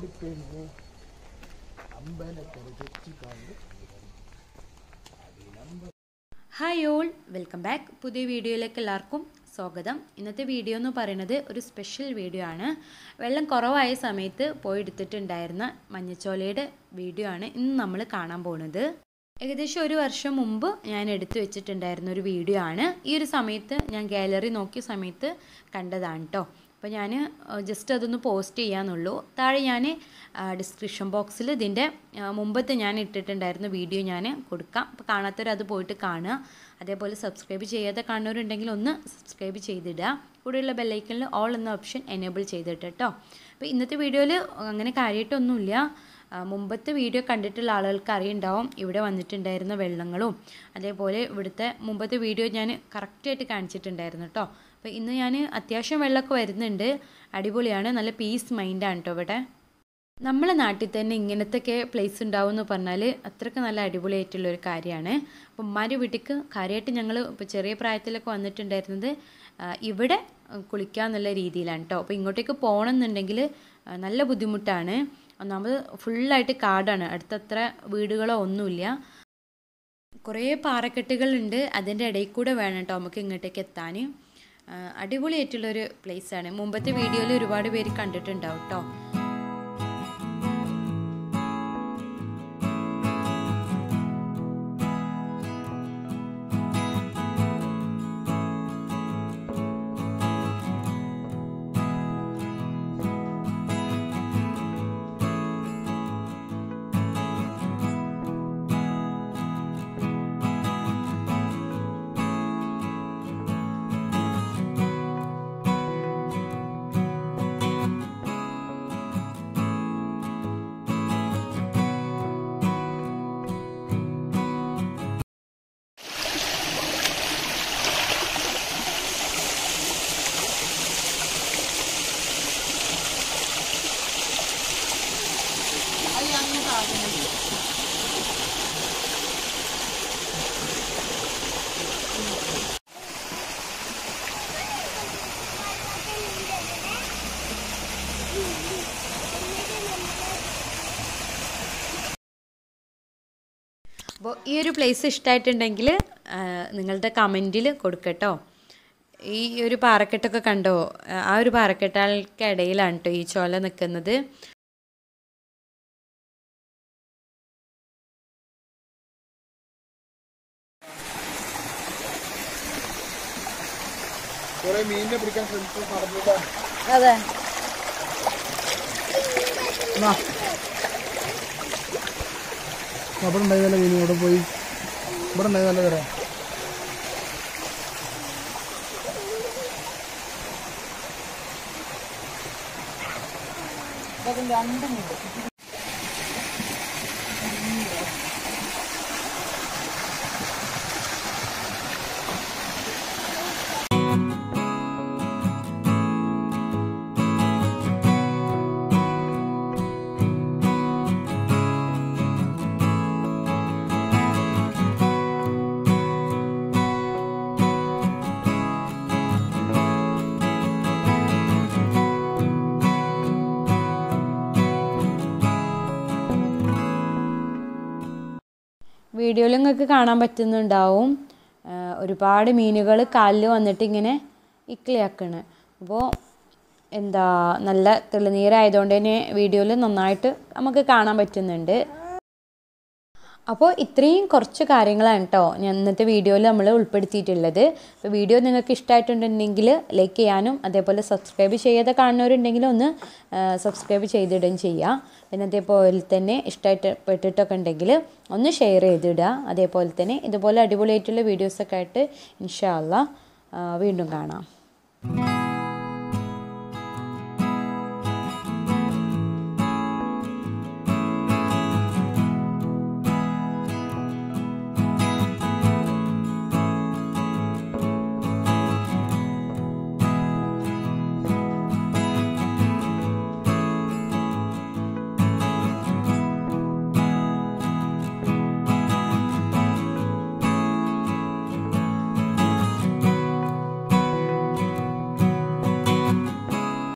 പെണ്ണ് അമ്പലക്കര തെറ്റിക്കാണ്ട് ഹായ് ഓൾ വെൽക്കം ബാക്ക് പുതിയ വീഡിയോയിലേക്ക് എല്ലാവർക്കും സ്വാഗതം ഇന്നത്തെ വീഡിയോ എന്ന് പറയുന്നത് ഒരു സ്പെഷ്യൽ വീഡിയോ ആണ് വെള്ളം കുറവായ സമയത്ത് പോയി എടുത്തിട്ടുണ്ടായിരുന്ന മഞ്ഞച്ചോലയുടെ വീഡിയോ ആണ് ഇന്ന് നമ്മൾ കാണാൻ പോകുന്നത് ഏകദേശം ഒരു വർഷം മുമ്പ് ഞാൻ എടുത്തു വെച്ചിട്ടുണ്ടായിരുന്ന ഒരു വീഡിയോ ആണ് ഈ ഒരു സമയത്ത് ഞാൻ ഗാലറി നോക്കിയ സമയത്ത് കണ്ടതാണ് കേട്ടോ അപ്പോൾ ഞാൻ ജസ്റ്റ് അതൊന്ന് പോസ്റ്റ് ചെയ്യാന്നുള്ളൂ താഴെ ഞാൻ ഡിസ്ക്രിപ്ഷൻ ബോക്സിൽ ഇതിൻ്റെ ആ, മുമ്പത്തെ ഞാൻ ഇട്ടിട്ടുണ്ടായിരുന്ന വീഡിയോ ഞാൻ കൊടുക്കാം അപ്പോൾ കാണാത്തവർ അത് പോയിട്ട് കാണുക അതേപോലെ സബ്സ്ക്രൈബ് ചെയ്യാതെ കാണുന്നവരുണ്ടെങ്കിൽ ഒന്ന് സബ്സ്ക്രൈബ് ചെയ്തിടുക കൂടെയുള്ള ബെല്ലൈക്കണിൽ ഓൾ എന്ന ഓപ്ഷൻ എനേബിൾ ചെയ്തിട്ട് കേട്ടോ അപ്പോൾ ഇന്നത്തെ വീഡിയോയിൽ അങ്ങനെ കാര്യമായിട്ടൊന്നുമില്ല ആ, മുമ്പത്തെ വീഡിയോ കണ്ടിട്ടുള്ള ആളുകൾക്ക് അറിയുണ്ടാവും ഇവിടെ വന്നിട്ടുണ്ടായിരുന്ന വെള്ളങ്ങളും അതേപോലെ ഇവിടുത്തെ മുമ്പത്തെ വീഡിയോ ഞാൻ കറക്റ്റായിട്ട് കാണിച്ചിട്ടുണ്ടായിരുന്നു കേട്ടോ അപ്പോൾ ഇന്ന് ഞാൻ അത്യാവശ്യം വെള്ളമൊക്കെ വരുന്നുണ്ട് അടിപൊളിയാണ് നല്ല പീസ് മൈൻഡാണ് കേട്ടോ ഇവിടെ നമ്മളെ നാട്ടിൽ തന്നെ ഇങ്ങനത്തെയൊക്കെ പ്ലേസ് ഉണ്ടാവും എന്ന് പറഞ്ഞാൽ അത്രയ്ക്ക് നല്ല അടിപൊളിയായിട്ടുള്ള ഒരു കാര്യമാണ് അപ്പം ഉമ്മാൻ്റെ വീട്ടിലേക്ക് കാര്യമായിട്ട് ഞങ്ങൾ ഇപ്പോൾ ചെറിയ പ്രായത്തിലൊക്കെ വന്നിട്ടുണ്ടായിരുന്നത് ആ, ഇവിടെ കുളിക്കുക എന്നുള്ള രീതിയിലാണ് കേട്ടോ അപ്പോൾ ഇങ്ങോട്ടേക്ക് പോകണം എന്നുണ്ടെങ്കിൽ ആ, നല്ല ബുദ്ധിമുട്ടാണ് ഒന്നാമത് ഫുള്ളായിട്ട് കാടാണ് അടുത്തത്ര വീടുകളോ ഒന്നുമില്ല കുറേ പാറക്കെട്ടുകളുണ്ട് അതിൻ്റെ ഇടയിൽ കൂടെ വേണം കേട്ടോ നമുക്ക് ഇങ്ങോട്ടേക്ക് എത്താൻ ആ, അടിപൊളിയായിട്ടുള്ളൊരു പ്ലേസാണ് മുമ്പത്തെ വീഡിയോയിൽ ഒരുപാട് പേര് കണ്ടിട്ടുണ്ടാവും കേട്ടോ അപ്പോൾ ഈ ഒരു പ്ലേസ് ഇഷ്ടമായിട്ടുണ്ടെങ്കിൽ നിങ്ങളുടെ കമൻറ്റിൽ കൊടുക്കട്ടോ ഈ ഒരു പാറക്കെട്ടൊക്കെ കണ്ടോ ആ ഒരു പാറക്കെട്ടുകൾക്കിടയിലാണ് കേട്ടോ ഈ ചോല നിൽക്കുന്നത് കുറെ മീനിനെ പിടിക്കാൻ ശ്രമിച്ചു നടന്നില്ല അതെ അവിടെ ഉണ്ടായതല്ല മീൻ ഇവിടെ പോയി ഇവിടെ ഉണ്ടായതല്ല തരാം വീഡിയോയിൽ നിങ്ങൾക്ക് കാണാൻ പറ്റുന്നുണ്ടാവും ആ, ഒരുപാട് മീനുകൾ കാലിൽ വന്നിട്ട് ഇങ്ങനെ ഇക്ലിയാക്കണ് അപ്പോൾ എന്താ നല്ല തെളിനീരായതുകൊണ്ട് തന്നെ വീഡിയോയിൽ നന്നായിട്ട് നമുക്ക് കാണാൻ പറ്റുന്നുണ്ട് അപ്പോൾ ഇത്രയും കുറച്ച് കാര്യങ്ങളാണ് കേട്ടോ ഞാൻ ഇന്നത്തെ വീഡിയോയിൽ നമ്മൾ ഉൾപ്പെടുത്തിയിട്ടുള്ളത് അപ്പോൾ വീഡിയോ നിങ്ങൾക്ക് ഇഷ്ടമായിട്ടുണ്ടെങ്കിൽ ലൈക്ക് ചെയ്യാനും അതേപോലെ സബ്സ്ക്രൈബ് ചെയ്യാതെ കാണുന്നവരുണ്ടെങ്കിൽ ഒന്ന് സബ്സ്ക്രൈബ് ചെയ്തിടുകയും ചെയ്യുക പിന്നെ അതേപോലെ തന്നെ ഇഷ്ടമായിട്ട് പെട്ടിട്ടൊക്കെ ഉണ്ടെങ്കിൽ ഒന്ന് ഷെയർ ചെയ്തിടുക അതേപോലെ തന്നെ ഇതുപോലെ അടിപൊളിയായിട്ടുള്ള വീഡിയോസൊക്കെ ആയിട്ട് ഇൻഷാല്ല വീണ്ടും കാണാം